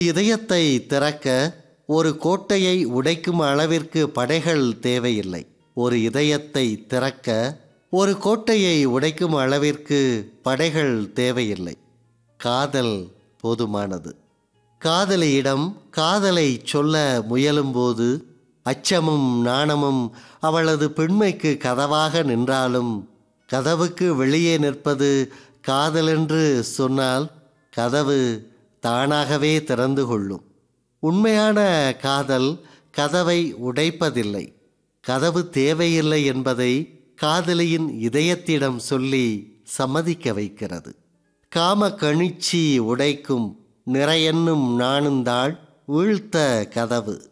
இதயத்தை திறக்க ஒரு கோட்டையை உடைக்கும் அளவிற்கு படைகள் தேவையில்லை ஒரு இதயத்தை திறக்க ஒரு கோட்டையை உடைக்கும் அளவிற்கு படைகள் தேவையில்லை காதல் போதுமானது காதலியிடம் காதலை சொல்ல முயலும்போது அச்சமும் நாணமும் அவளது பெண்மைக்கு கதவாக நின்றாலும் கதவுக்கு வெளியே நிற்பது காதலென்று சொன்னால் கதவு தானாகவே திறந்து கொள்ளும் உண்மையான காதல் கதவை உடைப்பதில்லை கதவு தேவையில்லை என்பதை காதலியின் இதயத்திடம் சொல்லி சம்மதிக்க வைக்கிறது காம கணிச்சி உடைக்கும் நிறையென்னும் நாணுந்தாள் வீழ்த்த கதவு